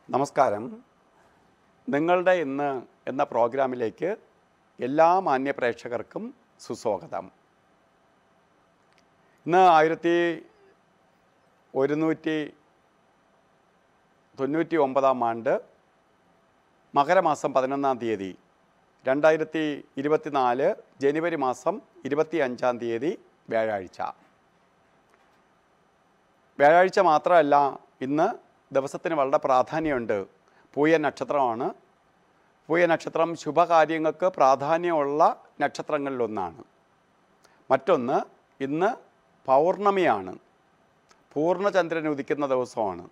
നമസ്കാരം നിങ്ങളുടെ ഇന്ന് എന്ന പ്രോഗ്രാമിലേക്ക് എല്ലാ മാന്യ പ്രേക്ഷകർക്കും സുസ്വാഗതം ഇന്ന് ആയിരത്തി ഒരുന്നൂറ്റി തൊണ്ണൂറ്റി ഒമ്പതാം ആണ്ട് മകരമാസം പതിനൊന്നാം തീയതി രണ്ടായിരത്തി ഇരുപത്തിനാല് ജനുവരി മാസം ഇരുപത്തി അഞ്ചാം തീയതി വ്യാഴാഴ്ച വ്യാഴാഴ്ച മാത്രമല്ല ഇന്ന് ദിവസത്തിന് വളരെ പ്രാധാന്യമുണ്ട് പൂയ നക്ഷത്രമാണ് പൂയ നക്ഷത്രം ശുഭകാര്യങ്ങൾക്ക് പ്രാധാന്യമുള്ള നക്ഷത്രങ്ങളിലൊന്നാണ് മറ്റൊന്ന് ഇന്ന് പൗർണമിയാണ് പൂർണ്ണചന്ദ്രൻ ഉദിക്കുന്ന ദിവസമാണ്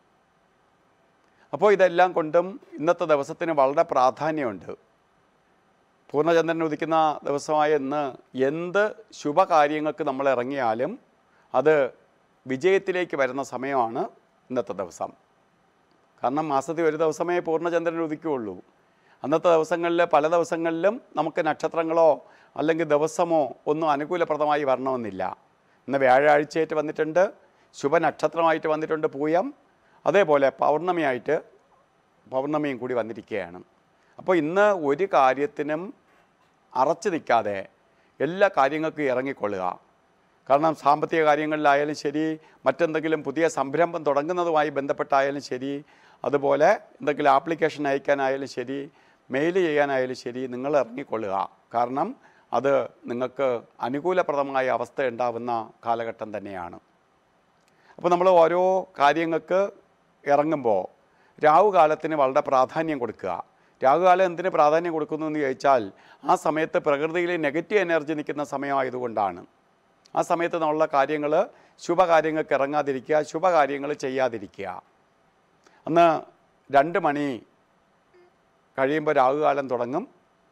അപ്പോൾ ഇതെല്ലാം കൊണ്ടും ഇന്നത്തെ ദിവസത്തിന് വളരെ പ്രാധാന്യമുണ്ട് പൂർണ്ണചന്ദ്രൻ ഉദിക്കുന്ന ദിവസമായ ഇന്ന് എന്ത് ശുഭകാര്യങ്ങൾക്ക് നമ്മൾ ഇറങ്ങിയാലും അത് വിജയത്തിലേക്ക് വരുന്ന സമയമാണ് ഇന്നത്തെ ദിവസം കാരണം മാസത്തിൽ ഒരു ദിവസമേ പൂർണ്ണചന്ദ്രൻ ഉദിക്കുകയുള്ളൂ അന്നത്തെ ദിവസങ്ങളിൽ പല ദിവസങ്ങളിലും നമുക്ക് നക്ഷത്രങ്ങളോ അല്ലെങ്കിൽ ദിവസമോ ഒന്നും അനുകൂലപ്രദമായി വരണമെന്നില്ല ഇന്ന് വ്യാഴാഴ്ചയായിട്ട് വന്നിട്ടുണ്ട് ശുഭനക്ഷത്രമായിട്ട് വന്നിട്ടുണ്ട് പൂയം അതേപോലെ പൗർണമിയായിട്ട് പൗർണമിയും കൂടി വന്നിരിക്കുകയാണ് അപ്പോൾ ഇന്ന് ഒരു കാര്യത്തിനും അറച്ചു നിൽക്കാതെ എല്ലാ കാര്യങ്ങൾക്കും ഇറങ്ങിക്കൊള്ളുക കാരണം സാമ്പത്തിക കാര്യങ്ങളിലായാലും ശരി മറ്റെന്തെങ്കിലും പുതിയ സംരംഭം തുടങ്ങുന്നതുമായി ബന്ധപ്പെട്ടായാലും ശരി അതുപോലെ എന്തെങ്കിലും ആപ്ലിക്കേഷൻ അയക്കാനായാലും ശരി മെയിൽ ചെയ്യാനായാലും ശരി നിങ്ങൾ ഇറങ്ങിക്കൊള്ളുക കാരണം അത് നിങ്ങൾക്ക് അനുകൂലപ്രദമായ അവസ്ഥ ഉണ്ടാവുന്ന കാലഘട്ടം തന്നെയാണ് അപ്പോൾ നമ്മൾ ഓരോ കാര്യങ്ങൾക്ക് ഇറങ്ങുമ്പോൾ രാവുകാലത്തിന് വളരെ പ്രാധാന്യം കൊടുക്കുക രാവുകാലം എന്തിന് പ്രാധാന്യം കൊടുക്കുന്നു എന്ന് ചോദിച്ചാൽ ആ സമയത്ത് പ്രകൃതിയിൽ നെഗറ്റീവ് എനർജി നിൽക്കുന്ന സമയമായതുകൊണ്ടാണ് ആ സമയത്ത് നമ്മളുള്ള കാര്യങ്ങൾ ശുഭകാര്യങ്ങൾക്ക് ഇറങ്ങാതിരിക്കുക ശുഭകാര്യങ്ങൾ ചെയ്യാതിരിക്കുക അന്ന് രണ്ട് മണി കഴിയുമ്പോൾ രാഹുകാലം തുടങ്ങും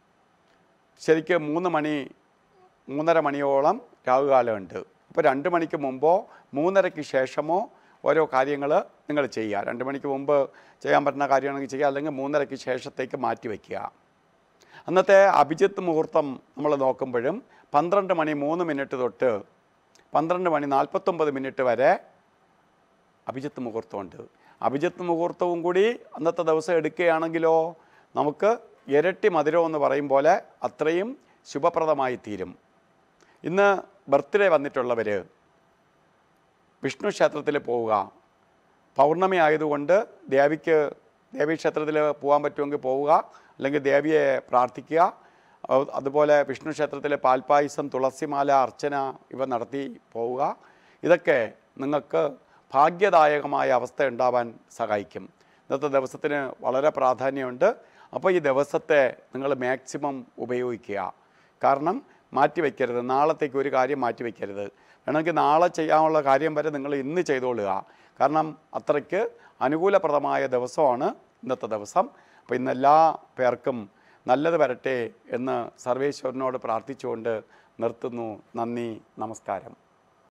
ശരിക്കും മൂന്ന് മണി മൂന്നര മണിയോളം രാഹുകാലമുണ്ട് അപ്പോൾ രണ്ട് മണിക്ക് മുമ്പോ മൂന്നരയ്ക്ക് ശേഷമോ ഓരോ കാര്യങ്ങൾ നിങ്ങൾ ചെയ്യുക രണ്ട് മണിക്ക് മുമ്പ് ചെയ്യാൻ പറ്റുന്ന കാര്യമാണെങ്കിൽ ചെയ്യുക അല്ലെങ്കിൽ മൂന്നരയ്ക്ക് ശേഷത്തേക്ക് മാറ്റി വയ്ക്കുക അന്നത്തെ അഭിജിത്ത് മുഹൂർത്തം നമ്മൾ നോക്കുമ്പോഴും പന്ത്രണ്ട് മണി മൂന്ന് മിനിറ്റ് തൊട്ട് പന്ത്രണ്ട് മണി നാൽപ്പത്തൊമ്പത് മിനിറ്റ് വരെ അഭിജിത്ത് മുഹൂർത്തമുണ്ട് അഭിജിത്ത് മുഹൂർത്തവും കൂടി അന്നത്തെ ദിവസം എടുക്കുകയാണെങ്കിലോ നമുക്ക് ഇരട്ടി മധുരം എന്ന് പറയും പോലെ അത്രയും ശുഭപ്രദമായി തീരും ഇന്ന് ബർത്ത്ഡേ വന്നിട്ടുള്ളവർ വിഷ്ണു ക്ഷേത്രത്തിൽ പോവുക പൗർണമി ആയതുകൊണ്ട് ദേവിക്ക് ദേവീ ക്ഷേത്രത്തിൽ പോകാൻ പറ്റുമെങ്കിൽ പോവുക അല്ലെങ്കിൽ ദേവിയെ പ്രാർത്ഥിക്കുക അത് അതുപോലെ വിഷ്ണു ക്ഷേത്രത്തിലെ പാൽപ്പായസം തുളസിമാല അർച്ചന ഇവ നടത്തി പോവുക ഇതൊക്കെ നിങ്ങൾക്ക് ഭാഗ്യദായകമായ അവസ്ഥ ഉണ്ടാവാൻ സഹായിക്കും ഇന്നത്തെ ദിവസത്തിന് വളരെ പ്രാധാന്യമുണ്ട് അപ്പോൾ ഈ ദിവസത്തെ നിങ്ങൾ മാക്സിമം ഉപയോഗിക്കുക കാരണം മാറ്റി വയ്ക്കരുത് നാളത്തേക്ക് ഒരു കാര്യം മാറ്റി വയ്ക്കരുത് വേണമെങ്കിൽ നാളെ ചെയ്യാനുള്ള കാര്യം വരെ നിങ്ങൾ ഇന്ന് ചെയ്തോളുക കാരണം അത്രയ്ക്ക് അനുകൂലപ്രദമായ ദിവസമാണ് ഇന്നത്തെ ദിവസം അപ്പോൾ ഇന്ന് എല്ലാ പേർക്കും നല്ലത് വരട്ടെ എന്ന് സർവേശ്വരനോട് പ്രാർത്ഥിച്ചുകൊണ്ട് നിർത്തുന്നു നന്ദി നമസ്കാരം